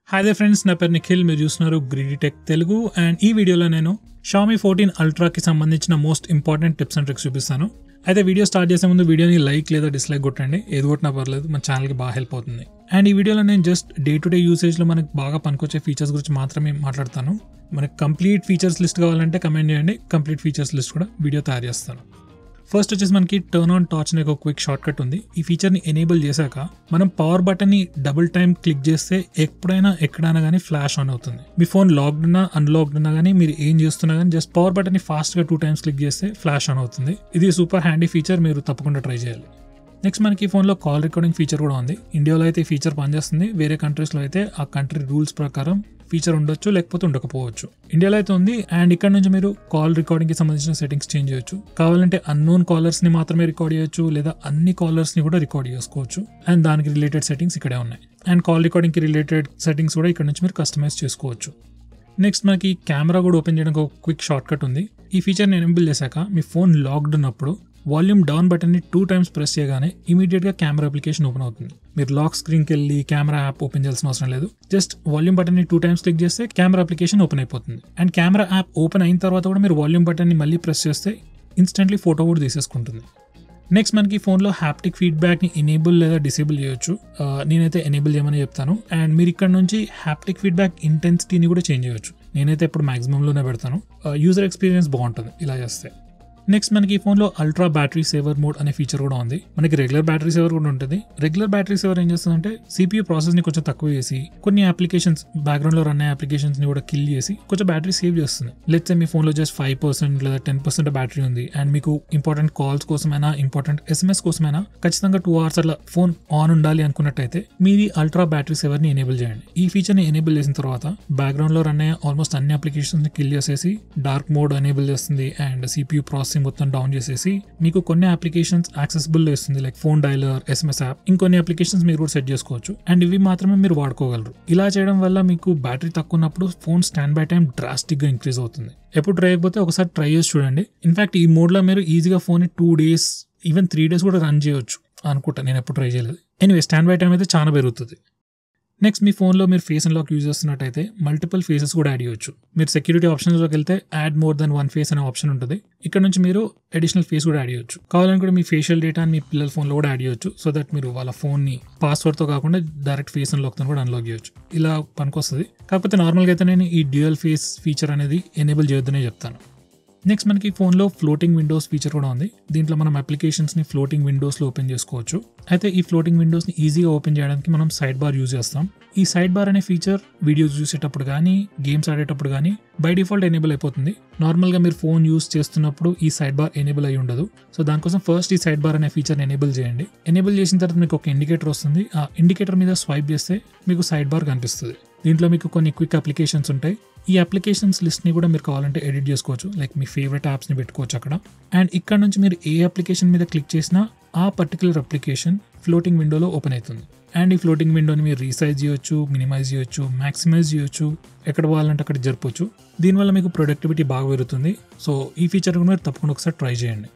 hi they friends నా పేరు నిఖిల్ మీరు చూస్తున్నారు గ్రీడీ టెక్ తెలుగు అండ్ ఈ వీడియోలో నేను షామీ ఫోర్టీన్ అల్ట్రాకి సంబంధించిన most important tips and tricks చూపిస్తాను అయితే వీడియో స్టార్ట్ చేసే ముందు వీడియోని లైక్ లేదా డిస్లైక్ కొట్టండి ఏది కొట్టినా పర్లేదు మన ఛానల్కి బాగా హెల్ప్ అవుతుంది అండ్ ఈ వీడియోలో నేను జస్ట్ డే టు డే యూసేజ్లో మనకు బాగా పనికొచ్చే ఫీచర్స్ గురించి మాత్రమే మాట్లాడతాను మనకి కంప్లీట్ ఫీచర్స్ లిస్ట్ కావాలంటే కమెంట్ చేయండి కంప్లీట్ ఫీచర్స్ లిస్ట్ కూడా వీడియో తయారు చేస్తాను ఫస్ట్ వచ్చేసి మనకి టర్న్ ఆన్ టార్చ్ అనే ఒక క్విక్ షార్ట్ కట్ ఉంది ఈ ఫీచర్ని ఎనేబుల్ చేశాక మనం పవర్ బటన్ని డబుల్ టైం క్లిక్ చేస్తే ఎప్పుడైనా ఎక్కడైనా కానీ ఫ్లాష్ ఆన్ అవుతుంది మీ ఫోన్ లాక్డ్ ఉన్నా అన్లాక్డ్ ఉన్నా కానీ మీరు ఏం చేస్తున్నా కానీ జస్ట్ పవర్ బటన్ని ఫాస్ట్గా టూ టైమ్స్ క్లిక్ చేస్తే ఫ్లాష్ ఆన్ అవుతుంది ఇది సూపర్ హ్యాండీ ఫీచర్ మీరు తప్పకుండా ట్రై చేయాలి నెక్స్ట్ మనకి ఈ ఫోన్లో కాల్ రికార్డింగ్ ఫీచర్ కూడా ఉంది ఇండియాలో అయితే ఈ ఫీచర్ పనిచేస్తుంది వేరే కంట్రీస్లో అయితే ఆ కంట్రీ రూల్స్ ప్రకారం ఫీచర్ ఉండొచ్చు లేకపోతే ఉండకపోవచ్చు ఇండియాలో అయితే ఉంది అండ్ ఇక్కడ నుంచి మీరు కాల్ రికార్డింగ్ కి సంబంధించిన సెట్టింగ్స్ చేంజ్ చేయొచ్చు కావాలంటే అన్నోన్ కాలర్స్ ని మాత్రమే రికార్డ్ చేయొచ్చు లేదా అన్ని కాలర్స్ ని కూడా రికార్డ్ చేసుకోవచ్చు అండ్ దానికి రిలేటెడ్ సెట్టింగ్స్ ఇక్కడే ఉన్నాయి అండ్ కాల్ రికార్డింగ్ కి రిలేటెడ్ సెట్టింగ్స్ కూడా ఇక్కడ నుంచి మీరు కస్టమైజ్ చేసుకోవచ్చు నెక్స్ట్ మనకి కెమెరా కూడా ఓపెన్ చేయడానికి ఒక క్విక్ షార్ట్ కట్ ఉంది ఈ ఫీచర్ని ఎనేబుల్ చేశాక మీ ఫోన్ లాక్డ్ ఉన్నప్పుడు వాల్యూమ్ డౌన్ బటన్ని టూ టైమ్స్ ప్రెస్ చేయగానే ఇమీడియట్గా కెమెరా అప్లికేషన్ ఓపెన్ అవుతుంది మీరు లాక్ స్క్రీన్కి వెళ్ళి కెమెరా యాప్ ఓపెన్ చేయాల్సిన అవసరం లేదు జస్ట్ వాల్యూమ్ బటన్ని టూ టైమ్స్ క్లిక్ చేస్తే కెమెరా అప్లికేషన్ ఓపెన్ అయిపోతుంది అండ్ కెమెరా యాప్ ఓపెన్ అయిన తర్వాత కూడా మీరు వాల్యూమ్ బటన్ని మళ్ళీ ప్రెస్ చేస్తే ఇన్స్టెంట్లీ ఫోటో కూడా తీసేసుకుంటుంది నెక్స్ట్ మనకి ఫోన్లో హ్యాప్టిక్ ఫీడ్బ్యాక్ని ఎనేబుల్ లేదా డిసేబుల్ చేయొచ్చు ఆ, నేనైతే ఎనేబుల్ చేయమని చెప్తాను అండ్ మీరు ఇక్కడ నుంచి హ్యాప్టిక్ ఫీడ్బ్యాక్ ఇంటెన్సిటీని కూడా చేంజ్ చేయొచ్చు నేనైతే ఇప్పుడు మాక్సిమంలోనే పెడతాను యూజర్ ఎక్స్పీరియన్స్ బాగుంటుంది ఇలా చేస్తే నెక్స్ట్ మనకి ఈ ఫోన్లో అల్ట్రా బ్యాటరీ సేవర్ మోడ్ అనే ఫీచర్ కూడా ఉంది మనకి రెగ్యులర్ బ్యాటరీ సేవర్ కూడా ఉంటుంది రెగ్యులర్ బ్యాటరీ సేవర్ ఏం చేస్తుందంటే సిపియూ ప్రాసెస్ని కొంచెం తక్కువ చేసి కొన్ని అప్లికేషన్స్ బ్యాక్గ్రౌండ్లో రన్ అయ్యే అప్లికేషన్స్ని కూడా కిల్ చేసి కొంచెం బ్యాటరీ సేవ్ చేస్తుంది లెట్స్ మీ ఫోన్లో జస్ట్ ఫైవ్ పర్సెంట్ లేదా టెన్ పర్సెంట్ బ్యాటరీ ఉంది అండ్ మీకు ఇంపార్టెంట్ కాల్స్ కోసమైనా ఇంపార్టెంట్ ఎస్ఎంఎస్ కోసమైనా ఖచ్చితంగా టూ అవర్స్ అట్లా ఫోన్ ఆన్ ఉండాలి అనుకున్నట్టయితే మీది అల్ట్రా బ్యాటరీ సేవర్ని ఎనేబుల్ చేయండి ఈ ఫీచర్ని ఎనేబుల్ చేసిన తర్వాత బ్యాక్గ్రౌండ్లో రన్ అయ్యే ఆల్మోస్ట్ అన్ని అప్లికేషన్స్ని కిల్ చేసేసి డార్క్ మోడ్ ఎనేబుల్ చేస్తుంది అండ్ సిపియూ ప్రాసెసింగ్ మొత్తం డౌన్ చేసేసి మీకు కొన్ని అప్లికేషన్స్ యాక్సెసిబుల్ ఇస్తుంది like phone dialer SMS app ఇంకొన్ని అప్లికేషన్స్ మీరు కూడా సెట్ చేసుకోవచ్చు అండ్ ఇవి మాత్రమే మీరు వాడుకోగలరు ఇలా చేయడం వల్ల మీకు బ్యాటరీ తక్కువ ఉన్నప్పుడు phone standby time drastic గా ఇంక్రీజ్ అవుతుంది ఎప్పుడు ట్రై అయిపోతే ఒకసారి ట్రై చేసి చూడండి ఇన్ఫాక్ట్ ఈ మోడ్ లో మీరు ఈజీగా phone two days even three days కూడా రన్ చేయొచ్చు అనుకుంటా నేను ఎప్పుడు ట్రై చేయలేదు ఎనివే స్టాండ్ బై టైం అయితే చాలా పెరుగుతుంది నెక్స్ట్ మీ ఫోన్లో మీరు ఫేస్ అన్లాక్ యూజ్ చేస్తున్నట్టయితే మల్టిపుల్ ఫేసెస్ కూడా యాడ్ చేయొచ్చు మీరు సెక్యూరిటీ ఆప్షన్స్లోకి వెళ్తే add more than one face అనే ఆప్షన్ ఉంటుంది ఇక్కడ నుంచి మీరు అడిషనల్ ఫేస్ కూడా యాడ్ చేయొచ్చు కావాలని కూడా మీ ఫేషియల్ డేటా మీ పిల్లల ఫోన్లో కూడా యాడ్ చేయొచ్చు సో దట్ మీరు వాళ్ళ ఫోన్ని పాస్వర్డ్తో కాకుండా డైరెక్ట్ ఫేస్ అన్లాక్తో కూడా అన్లాక్ చేయొచ్చు ఇలా పనికొస్తుంది కాకపోతే నార్మల్గా అయితే నేను ఈ డ్యూయల్ ఫేస్ ఫీచర్ అనేది ఎనేబుల్ చేయొద్దనే చెప్తాను నెక్స్ట్ మనకి ఫోన్లో ఫ్లోటింగ్ విండోస్ ఫీచర్ కూడా ఉంది దీంట్లో మనం అప్లికేషన్స్ని ఫ్లోటింగ్ విండోస్లో ఓపెన్ చేసుకోవచ్చు అయితే ఈ ఫ్లోటింగ్ విండోస్ని ఈజీగా ఓపెన్ చేయడానికి మనం సైడ్ బార్ యూజ్ చేస్తాం ఈ సైడ్ బార్ అనే ఫీచర్ వీడియోస్ చూసేటప్పుడు కానీ గేమ్స్ ఆడేటప్పుడు కానీ బై డిఫాల్ట్ ఎనేబుల్ అయిపోతుంది నార్మల్గా మీరు ఫోన్ యూస్ చేస్తున్నప్పుడు ఈ సైడ్ బార్ ఎనేబుల్ అయి ఉండదు సో దానికోసం ఫస్ట్ ఈ సైడ్ బార్ అనే ఫీచర్ని ఎనేబుల్ చేయండి ఎనేబుల్ చేసిన తర్వాత మీకు ఒక ఇండికేటర్ వస్తుంది ఆ ఇండికేటర్ మీద స్వైప్ చేస్తే మీకు సైడ్ బార్ కనిపిస్తుంది దీంట్లో మీకు కొన్ని క్విక్ అప్లికేషన్స్ ఉంటాయి ఈ అప్లికేషన్స్ లిస్ట్ని కూడా మీరు కావాలంటే ఎడిట్ చేసుకోవచ్చు లైక్ మీ ఫేవరెట్ యాప్స్ని పెట్టుకోవచ్చు అక్కడ అండ్ ఇక్కడ నుంచి మీరు ఏ అప్లికేషన్ మీద క్లిక్ చేసినా ఆ పర్టికులర్ అప్లికేషన్ ఫ్లోటింగ్ విండోలో ఓపెన్ అవుతుంది అండ్ ఈ ఫ్లోటింగ్ విండోని మీరు రీసైజ్ చేయొచ్చు మినిమైజ్ చేయొచ్చు మ్యాక్సిమైజ్ చేయొచ్చు ఎక్కడ పోవాలంటే అక్కడ జరపొచ్చు దీనివల్ల మీకు ప్రొడక్టివిటీ బాగా పెరుగుతుంది సో ఈ ఫీచర్ కూడా మీరు తప్పకుండా ఒకసారి ట్రై చేయండి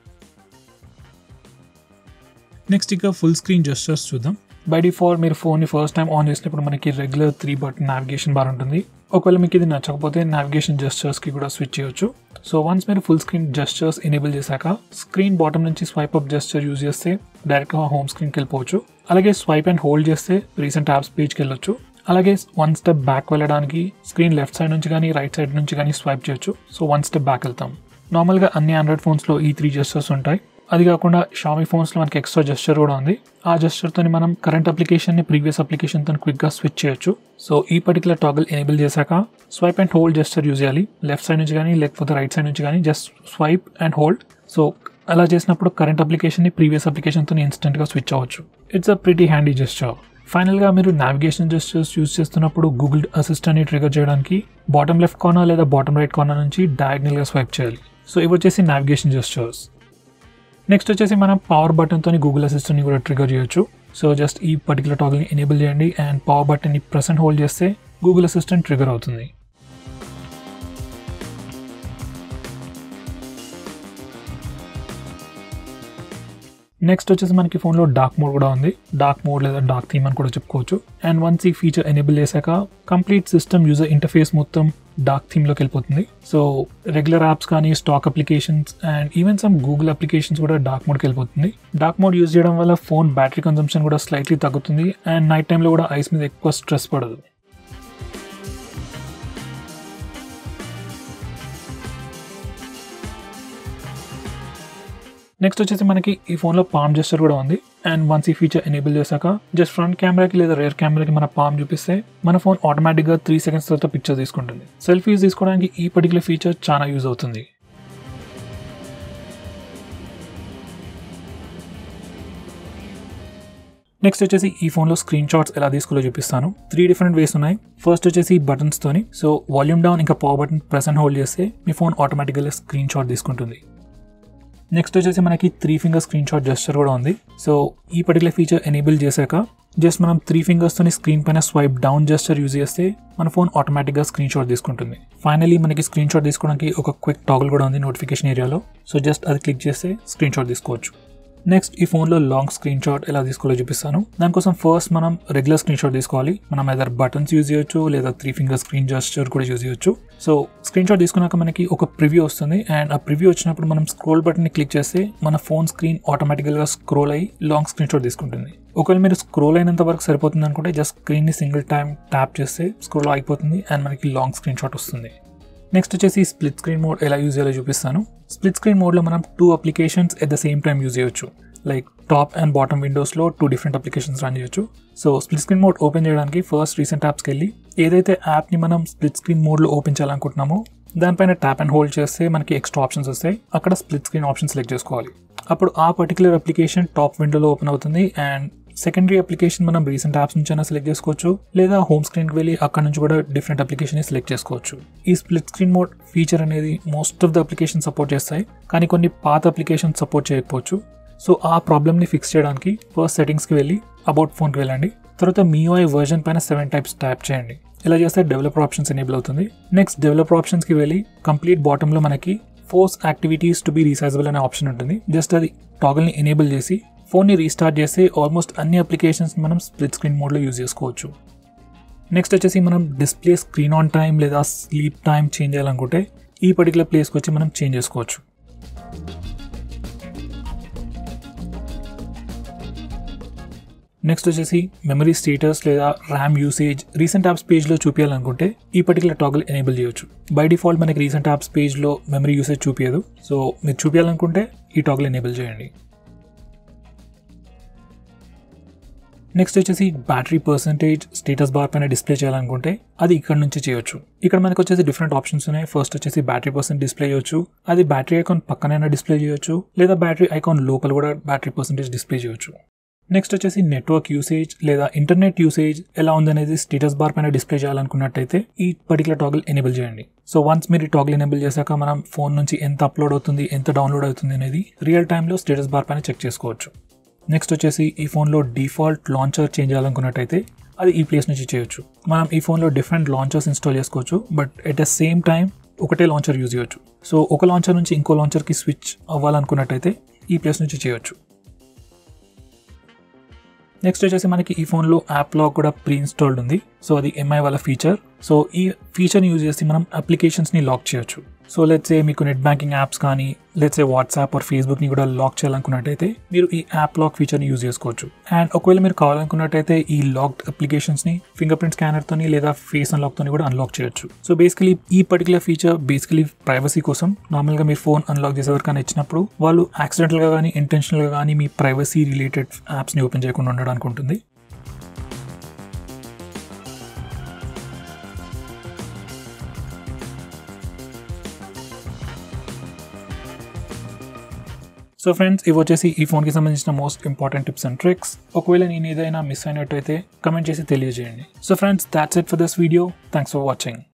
నెక్స్ట్ ఇక ఫుల్ స్క్రీన్ జస్టర్స్ చూద్దాం బై డిఫాల్ట్ మీరు ఫోన్ని ఫస్ట్ టైం ఆన్ చేసినప్పుడు మనకి regular three button navigation bar ఉంటుంది ఒకవేళ మీకు ఇది నచ్చకపోతే నావిగేషన్ జస్టర్స్కి కూడా స్విచ్ చేయొచ్చు సో వన్స్ మీరు ఫుల్ స్క్రీన్ జస్టర్స్ ఎనేబుల్ చేశాక స్క్రీన్ బాటమ్ నుంచి స్వైప్ అప్ జస్టర్ యూజ్ చేస్తే డైరెక్ట్గా హోమ్ స్క్రీన్కి వెళ్ళిపోవచ్చు అలాగే స్వైప్ అండ్ హోల్డ్ చేస్తే రీసెంట్ యాప్స్ పేజ్కి వెళ్ళొచ్చు అలాగే వన్ స్టెప్ బ్యాక్ వెళ్ళడానికి స్క్రీన్ లెఫ్ట్ సైడ్ నుంచి కానీ రైట్ సైడ్ నుంచి కానీ స్వైప్ చేయొచ్చు సో వన్ స్టెప్ బ్యాక్ వెళ్తాం నార్మల్గా అన్ని ఆండ్రాయిడ్ ఫోన్స్లో ఈ త్రీ జస్టర్స్ ఉంటాయి అది కాకుండా షామీ ఫోన్స్లో మనకి ఎక్స్ట్రా జస్టర్ కూడా ఉంది ఆ జస్టర్తో మనం కరెంట్ అప్లికేషన్ని ప్రీవియస్ అప్లికేషన్తో క్విక్గా స్విచ్ చేయొచ్చు సో ఈ పర్టికులర్ టాగల్ ఎనేబుల్ చేశాక swipe and hold gesture use చేయాలి లెఫ్ట్ సైడ్ నుంచి కానీ లేకపోతే రైట్ సైడ్ నుంచి కానీ just swipe and hold so అలా చేసినప్పుడు కరెంట్ అప్లికేషన్ని ప్రీవియస్ అప్లికేషన్తో ఇన్స్టెంట్గా స్విచ్ అవ్వచ్చు it's a pretty handy gesture ఫైనల్గా మీరు నావిగేషన్ జస్టర్స్ యూజ్ చేస్తున్నప్పుడు గూగుల్ అసిస్టెంట్ని ట్రిగర్ చేయడానికి బాటమ్ లెఫ్ట్ కార్నర్ లేదా బాటమ్ రైట్ కార్నర్ నుంచి డయాగ్నల్గా స్వైప్ చేయాలి సో ఇవి వచ్చేసి నావిగేషన్ జస్టర్స్ నెక్స్ట్ వచ్చేసి మనం పవర్ బటన్తో గూగుల్ అసిస్టెంట్ని కూడా ట్రిగర్ చేయొచ్చు సో జస్ట్ ఈ పర్టికులర్ టాగల్ని ఎనేబుల్ చేయండి అండ్ పవర్ బటన్ని ప్రెసెంట్ హోల్డ్ చేస్తే గూగుల్ అసిస్టెంట్ ట్రిగర్ అవుతుంది నెక్స్ట్ వచ్చేసి మనకి ఫోన్లో డార్క్ మోడ్ కూడా ఉంది డార్క్ మోడ్ లేదా డార్క్ థీమ్ అని కూడా చెప్పుకోవచ్చు అండ్ వన్స్ ఈ ఫీచర్ ఎనేబుల్ చేశాక కంప్లీట్ సిస్టమ్ యూజర్ ఇంటర్ఫేస్ మొత్తం డార్క్ థీమ్లోకి వెళ్ళిపోతుంది సో రెగ్యులర్ యాప్స్ కానీ stock applications and even some Google applications కూడా డార్క్ మోడ్కి వెళ్ళిపోతుంది డార్క్ మోడ్ యూజ్ చేయడం వల్ల ఫోన్ బ్యాటరీ కన్సంప్షన్ కూడా స్లైట్లీ తగ్గుతుంది అండ్ నైట్ టైంలో కూడా ఐస్ మీద ఎక్కువ స్ట్రెస్ పడదు నెక్స్ట్ వచ్చేసి మనకి ఈ ఫోన్లో పామ్ జెస్టర్ కూడా ఉంది అండ్ వన్స్ ఈ ఫీచర్ ఎనేబుల్ చేశాక జస్ట్ ఫ్రంట్ కెమెరాకి లేదా రేర్ కెమెరాకి మన పామ్ చూపిస్తే మన ఫోన్ ఆటోమేటిక్గా త్రీ సెకండ్స్ తర్వాత పిక్చర్ తీసుకుంటుంది సెల్ఫీస్ తీసుకోవడానికి ఈ పర్టికులర్ ఫీచర్ చాలా యూజ్ అవుతుంది నెక్స్ట్ వచ్చేసి ఈ ఫోన్లో స్క్రీన్ షాట్స్ ఎలా తీసుకోవాలో చూపిస్తాను త్రీ డిఫరెంట్ వేస్ ఉన్నాయి ఫస్ట్ వచ్చేసి బటన్స్ తోని సో వాల్యూమ్ డౌన్ ఇంకా power button press and hold చేస్తే మీ ఫోన్ ఆటోమేటిక్గా స్క్రీన్ షాట్ తీసుకుంటుంది నెక్స్ట్ వచ్చేసి మనకి three finger screenshot gesture కూడా ఉంది సో ఈ పర్టికులర్ ఫీచర్ ఎనేబుల్ చేశాక జస్ట్ మనం త్రీ ఫింగర్స్తోని స్క్రీన్ పైన స్వైప్ డౌన్ జెస్టర్ యూజ్ చేస్తే మన ఫోన్ ఆటోమేటిక్గా స్క్రీన్ షాట్ తీసుకుంటుంది ఫైనలీ మనకి స్క్రీన్ షాట్ తీసుకోవడానికి ఒక క్విక్ టాగుల్ కూడా ఉంది నోటిఫికేషన్ ఏరియాలో సో జస్ట్ అది క్లిక్ చేస్తే స్క్రీన్ షాట్ తీసుకోవచ్చు నెక్స్ట్ ఈ ఫోన్లో లాంగ్ స్క్రీన్ షాట్ ఎలా తీసుకోవాలో చూపిస్తాను దానికోసం ఫస్ట్ మనం రెగ్యులర్ స్క్రీన్ షాట్ తీసుకోవాలి మనం ఏదర్ బటన్స్ యూజ్ చేయొచ్చు లేదా త్రీ ఫింగర్ స్క్రీన్ జస్టర్ కూడా యూజ్ చేయొచ్చు సో స్క్రీన్ షాట్ తీసుకున్నాక మనకి ఒక ప్రివ్యూ వస్తుంది అండ్ ఆ ప్రివ్యూ వచ్చినప్పుడు మనం స్క్రోల్ బటన్ని క్లిక్ చేస్తే మన ఫోన్ స్క్రీన్ ఆటోమేటిక్గా స్క్రోల్ అయ్యి లాంగ్ స్క్రీన్ షాట్ తీసుకుంటుంది ఒకవేళ మీరు స్క్రోల్ అయినంత వరకు సరిపోతుంది అనుకుంటే జస్ట్ స్క్రీన్ని సింగిల్ టైం ట్యాప్ చేస్తే స్క్రోల్ అయిపోతుంది అండ్ మనకి లాంగ్ స్క్రీన్ షాట్ వస్తుంది నెక్స్ట్ వచ్చేసి స్ప్లిట్ స్క్రీన్ మోడ్ ఎలా యూజ్ చేయాలో చూపిస్తాను స్ప్లిట్ స్క్రీన్ మోడ్లో మనం two applications at the same time use చేయొచ్చు లైక్ టాప్ అండ్ బాటమ్ విండోస్లో టూ డిఫరెంట్ అప్లికేషన్స్ రన్ చేయొచ్చు so split screen mode open చేయడానికి ఫస్ట్ రీసెంట్ యాప్స్కి వెళ్ళి ఏదైతే యాప్ని మనం స్ప్లిట్ స్క్రీన్ మోడ్లో ఓపెన్ చేయాలనుకుంటున్నామో దానిపైన ట్యాప్ అండ్ హోల్డ్ చేస్తే మనకి ఎక్స్ట్రా ఆప్షన్స్ వస్తాయి అక్కడ స్ప్లిట్ స్క్రీన్ ఆప్షన్ సెలెక్ట్ చేసుకోవాలి అప్పుడు ఆ పర్టికులర్ అప్లికేషన్ టాప్ విండోలో ఓపెన్ అవుతుంది అండ్ సెకండరీ అప్లికేషన్ మనం రీసెంట్ యాప్స్ నుంచి అయినా సెలెక్ట్ చేసుకోవచ్చు లేదా హోమ్ స్క్రీన్కి వెళ్ళి అక్కడ నుంచి కూడా డిఫరెంట్ అప్లికేషన్ సెలెక్ట్ చేసుకోవచ్చు ఈ స్ప్లిట్ స్క్రీన్ మోడ్ ఫీచర్ అనేది most of the application support చేస్తాయి కానీ కొన్ని పాత అప్లికేషన్ సపోర్ట్ చేయకపోవచ్చు సో ఆ ప్రాబ్లమ్ని ఫిక్స్ చేయడానికి ఫస్ట్ సెటింగ్స్కి వెళ్ళి అబౌట్ ఫోన్కి వెళ్ళండి తర్వాత మీఓఐ వర్జన్ పైన సెవెన్ టైప్స్ ట్యాప్ చేయండి ఇలా చేస్తే డెవలపర్ ఆప్షన్స్ ఎనేబుల్ అవుతుంది నెక్స్ట్ డెవలపర్ ఆప్షన్స్కి వెళ్ళి కంప్లీట్ బాటంలో మనకి force activities to be resizable అనే ఆప్షన్ ఉంటుంది జస్ట్ అది టాగల్ని ఎనేబుల్ చేసి ఫోన్ని రీస్టార్ట్ చేస్తే ఆల్మోస్ట్ అన్ని అప్లికేషన్స్ మనం స్ప్లిట్ స్క్రీన్ మోడ్లో యూజ్ చేసుకోవచ్చు నెక్స్ట్ వచ్చేసి మనం డిస్ప్లే స్క్రీన్ ఆన్ టైం లేదా స్లీప్ టైం చేంజ్ చేయాలనుకుంటే ఈ పర్టికులర్ ప్లేస్కి వచ్చి మనం చేంజ్ చేసుకోవచ్చు నెక్స్ట్ వచ్చేసి మెమరీ స్టేటస్ లేదా ర్యామ్ యూసేజ్ రీసెంట్ యాప్స్ పేజ్లో చూపించాలనుకుంటే ఈ పర్టికులర్ టాగల్ ఎనేబుల్ చేయొచ్చు బై డిఫాల్ట్ మనకి రీసెంట్ యాప్స్ పేజ్లో మెమరీ యూసేజ్ చూపించదు సో మీరు చూపించాలనుకుంటే ఈ టాగల్ ఎనేబుల్ చేయండి నెక్స్ట్ వచ్చేసి బ్యాటరీ పర్సంటేజ్ స్టేటస్ బార్ పైన డిస్ప్లే చేయాలనుకుంటే అది ఇక్కడ నుంచి చేయొచ్చు ఇక్కడ మనకు వచ్చేసి డిఫరెంట్ ఆప్షన్స్ ఉన్నాయి ఫస్ట్ వచ్చేసి బ్యాటరీ పర్సెంట్ డిస్ప్లే చేయొచ్చు అది బ్యాటరీ ఐకాన్ పక్కనైనా డిస్ప్లే చేయొచ్చు లేదా బ్యాటరీ ఐకాన్ లోపల కూడా బ్యాటరీ పర్సంటేజ్ డిస్ప్లే చేయొచ్చు నెక్స్ట్ వచ్చేసి నెట్వర్క్ యూసేజ్ లేదా ఇంటర్నెట్ యూసేజ్ ఎలా ఉందనేది స్టేటస్ బార్ పైన డిస్ప్లే చేయాలనుకున్నట్టయితే ఈ పర్టికులర్ టాగల్ ఎనేబుల్ చేయండి సో వన్స్ మీరు ఈ టాగల్ ఎనేబుల్ చేశాక మనం ఫోన్ నుంచి ఎంత అప్లోడ్ అవుతుంది ఎంత డౌన్లోడ్ అవుతుంది అనేది రియల్ టైంలో స్టేటస్ బార్ పైన చెక్ చేసుకోవచ్చు నెక్స్ట్ వచ్చేసి ఈ ఫోన్లో డిఫాల్ట్ లాంచర్ చేంజ్ చేయాలనుకున్నట్టయితే అది ఈ ప్లేస్ నుంచి చేయొచ్చు మనం ఈ ఫోన్లో డిఫరెంట్ లాంచర్స్ ఇన్స్టాల్ చేసుకోవచ్చు but at the same time ఒకటే లాంచర్ యూజ్ చేయొచ్చు సో ఒక లాంచర్ నుంచి ఇంకో లాంచర్కి స్విచ్ అవ్వాలనుకున్నట్టయితే ఈ ప్లేస్ నుంచి చేయొచ్చు నెక్స్ట్ వచ్చేసి మనకి ఈ ఫోన్లో యాప్ లాక్ కూడా ప్రీ ఇన్స్టాల్డ్ ఉంది సో అది ఎంఐ వాళ్ళ ఫీచర్ సో ఈ ఫీచర్ని యూజ్ చేసి మనం అప్లికేషన్స్ని లాక్ చేయొచ్చు సో లెట్స్ ఏ మీకు నెట్ బ్యాంకింగ్ యాప్స్ కానీ లెట్స్ ఏ వాట్సాప్ ఆర్ ఫేస్బుక్ని కూడా లాక్ చేయాలనుకున్నట్టయితే మీరు ఈ యాప్ లాక్ ఫీచర్ని యూజ్ చేసుకోవచ్చు అండ్ ఒకవేళ మీరు కావాలనుకున్నట్టయితే ఈ లాక్డ్ అప్లికేషన్స్ని ఫింగర్ ప్రింట్ స్కానర్తోని లేదా ఫేస్ అన్లాక్తోని కూడా అన్లాక్ చేయొచ్చు సో బేసికలీ ఈ పర్టికులర్ ఫీచర్ బేసికలీ ప్రైవసీ కోసం నార్మల్గా మీరు ఫోన్ అన్లాక్ చేసే వరకు ఇచ్చినప్పుడు వాళ్ళు యాక్సిడెంటల్గా కానీ ఇంటెన్షనల్గా కానీ మీ ప్రైవసీ రిలేటెడ్ యాప్స్ని ఓపెన్ చేయకుండా ఉండడానికి ఉంటుంది సో ఫ్రెండ్స్ ఇవి వచ్చేసి ఈ ఫోన్కి సంబంధించిన most important tips and tricks ఒకవేళ నేను ఏదైనా మిస్ అయినట్టయితే కమెంట్ చేసి తెలియజేయండి so friends that's it for this video thanks for watching